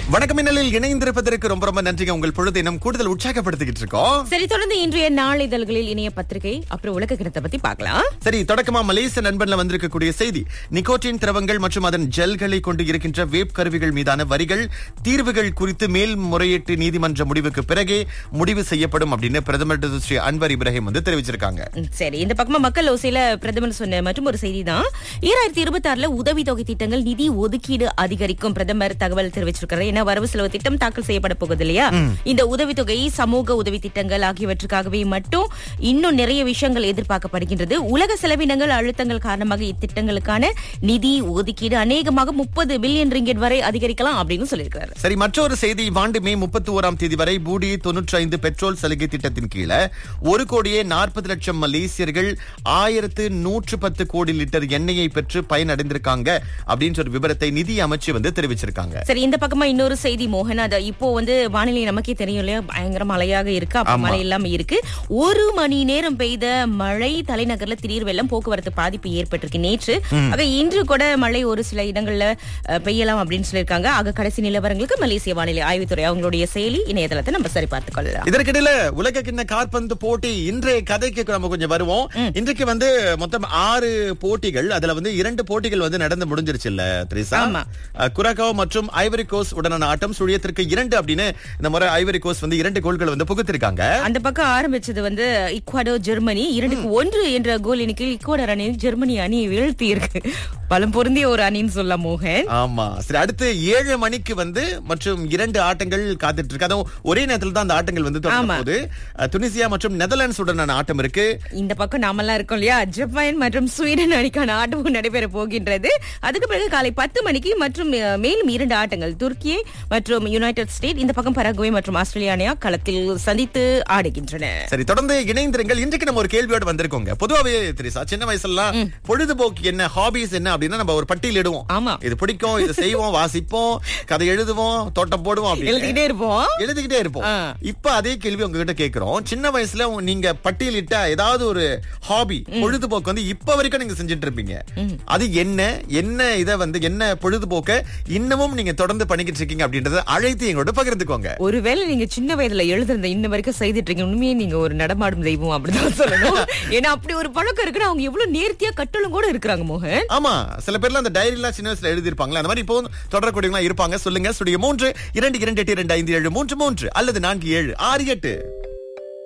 வணக்கம் மின்னலில் இணைந்திருப்பதற்கு ரொம்ப ரொம்ப நன்றிங்க உங்கள் பொழுது இன்னும் கூடுதல் உற்சாகப்படுத்திக்கிட்டு இருக்கோம் சரி தொடர்ந்து இன்றைய நாளிதழ்களில் இணைய பத்திரிகை அப்புறம் உலக கிணத்தை பத்தி பார்க்கலாம் சரி தொடக்கமா மலேசிய நண்பன்ல வந்திருக்கக்கூடிய செய்தி நிக்கோட்டின் திரவங்கள் மற்றும் அதன் ஜெல்களை கொண்டு இருக்கின்ற வேப் கருவிகள் மீதான வரிகள் தீர்வுகள் குறித்து மேல்முறையீட்டு நீதிமன்ற முடிவுக்கு பிறகே முடிவு செய்யப்படும் அப்படின்னு பிரதமர் டாக்டர் ஸ்ரீ அன்வர் இப்ராஹிம் வந்து தெரிவிச்சிருக்காங்க ம், சரி இந்த பக்கமா மக்கள் ஓசையில பிரதமர் சொன்ன மற்றும் ஒரு செய்தி தான் ஈராயிரத்தி இருபத்தி ஆறுல உதவித்தொகை திட்டங்கள் நிதி ஒதுக்கீடு அதிகரிக்கும் பிரதமர் தகவல் தெரிவிச்சிருக்காரு ஏன்னா வரவு செலவு திட்டம் தாக்கல் செய்யப்பட போகுது இல்லையா இந்த உதவித்தொகை சமூக உதவி திட்டங்கள் ஆகியவற்றுக்காகவே மட்டும் இன்னும் நிறைய விஷயங்கள் எதிர்பார்க்கப்படுகின்றது உலக செலவினங்கள் அழுத்தங்கள் காரணமாக இத்திட்டங்களுக்கான நிதி ஒதுக்கீடு அநேகமாக முப்பது பில்லியன் ரிங்கெட் வரை அதிகரிக்கலாம் அப்படின்னு சொல்லியிருக்காரு சரி மற்றொரு செய்தி இவ்வாண்டு மே முப்பத்தி ஓராம் தேதி வரை பூடி தொன்னூற்றி ஐந்து பெட்ரோல் சலுகை திட்டத்தின் கீழே ஒரு கோடியே நாற்பது லட்சம் மலேசியர்கள் ஆயிரத்து நூற்று பத்து கோடி லிட்டர் எண்ணெயை பெற்று பயனடைந்திருக்காங்க அப்படின்ற ஒரு விவரத்தை நிதி அமைச்சு வந்து தெரிவிச்சிருக்காங்க சரி இந்த பக்கமா இன்னொரு செய்தி மோகன் அது இப்போ வந்து வானிலை நமக்கே தெரியும் இல்லையா பயங்கர மழையாக இருக்கு அப்ப ஆமா. மழை இல்லாம இருக்கு ஒரு மணி நேரம் பெய்த மழை தலைநகர்ல திடீர் வெள்ளம் போக்குவரத்து பாதிப்பு ஏற்பட்டிருக்கு நேற்று ஆக இன்று கூட மழை ஒரு சில இடங்கள்ல அஹ், பெய்யலாம் அப்படின்னு சொல்லியிருக்காங்க ஆக கடைசி நிலவரங்களுக்கு மலேசிய வானிலை ஆய்வுத்துறை அவங்களுடைய செயலி இணையதளத்தை நம்ம சரி பார்த்துக் கொள்ளலாம் இதற்கிடையில உலக கிண்ண காற்பந்து போட்டி இன்றைய கதைக்கு நம்ம கொஞ்சம் வருவோம் இன்றைக்கு வந்து மொத்தம் ஆறு போட்டிகள் அதுல வந்து இரண்டு போட்டிகள் வந்து நடந்து முடிஞ்சிருச்சு இல்ல திரிசா ஆமா. குரகோ மற்றும் ஐவரி கோஸ் உடனான ஆட்டம் சுழியத்திற்கு இரண்டு அப்படின்னு இந்த முறை ஐவரி கோஸ் வந்து இரண்டு கோல்கள் வந்து புகுத்திருக்காங்க அந்த பக்கம் ஆரம்பிச்சது வந்து இக்வாடோ ஜெர்மனி இரண்டுக்கு ஒன்று என்ற கோல் எண்ணிக்கையில் இக்வாடர் அணி ஜெர்மனி அணி வீழ்த்தி இருக்கு பலம் பொருந்திய ஒரு அணின்னு சொல்லலாம் மோகன் ஆமா சரி அடுத்து ஏழு மணிக்கு வந்து மற்றும் இரண்டு ஆட்டங்கள் காத்துட்டு இருக்கு அதுவும் ஒரே நேரத்துல தான் அந்த ஆட்டங்கள் வந்து தொடங்க ஆமா. போகுது அஹ், துனிசியா மற்றும் நெதர்லாண்ட்ஸ் உடனான ஆட்டம் இருக்கு இந்த பக்கம் நாமெல்லாம் இருக்கோம் இல்லையா ஜப்பான் மற்றும் ஸ்வீடன் அணிக்கான ஆட்டமும் நடைபெற போகின்றது அதுக்கு பிறகு காலை பத்து மணிக்கு மற்றும் அஹ், மேலும் இரண்டு ஆட்டங்கள் துருக்கி மற்றும் யுனைடெட் ஸ்டேட் இந்த பக்கம் பராகுவே மற்றும் ஆஸ்திரேலியா அணியா களத்தில் சந்தித்து ஆடுகின்றன சரி தொடர்ந்து இணைந்திருங்கள் இன்றைக்கு நம்ம ஒரு கேள்வியோட வந்திருக்கோங்க பொதுவாவே தெரியுசா சின்ன வயசுலாம் பொழுதுபோக்கு என்ன ஹாபிஸ் என்ன அப்படின்னா நம்ம ஒரு பட்டியலிடுவோம் ஆமா. இது பிடிக்கும் இது செய்வோம் வாசிப்போம் கதை எழுதுவோம் தோட்டம் போடுவோம் அப்படின்னு எழுதிக்கிட்டே இருப்போம் எழுதிக்கிட்டே இருப்போம் ஆ. இப்ப அதே கேள்வி உங்ககிட்ட கேக்குறோம் சின்ன வயசுல உங்க- நீங்க பட்டியலிட்ட ஏதாவது ஒரு ஹாபி பொழுதுபோக்கு வந்து இப்ப வரைக்கும் நீங்க செஞ்சுட்டு இருப்பீங்க அது என்ன என்ன இத வந்து என்ன பொழுதுபோக்க இன்னமும் நீங்க தொடர்ந்து பண்ணிக்கிட்டு இருக்கீங்க அப்படின்றத அழைத்து எங்களோட பகிர்ந்துக்கோங்க ஒருவேளை நீங்க சின்ன வயதுல எழுதுறத இன்ன வரைக்கும் செய்துட்டு இருக்கீங்க உண்மையே நீங்க ஒரு நடமாடும் தெய்வம் அப்படிதான் சொல்லணும் ஏன்னா அப்படி ஒரு பழக்கம் இருக்குன்னா அவங்க எவ்வளவு நேர்த்தியா கட்டலும் கூட இருக்கிறாங்க மோகன் ஆமா சில பேர்லாம் அந்த டைரி எல்லாம் சின்ன வயசுல எழுதிருப்பாங்களா அந்த மாதிரி இப்போ தொடரக்கூடியவங்களா இருப்பாங்க சொல்லுங்க ஸ்டுடியோ மூன்று இரண்டு இரண்டு எட்டு இரண்டு ஐந்து ஏழு மூன்று மூன்று அல்லது நான்கு ஏழு ஆறு எட்டு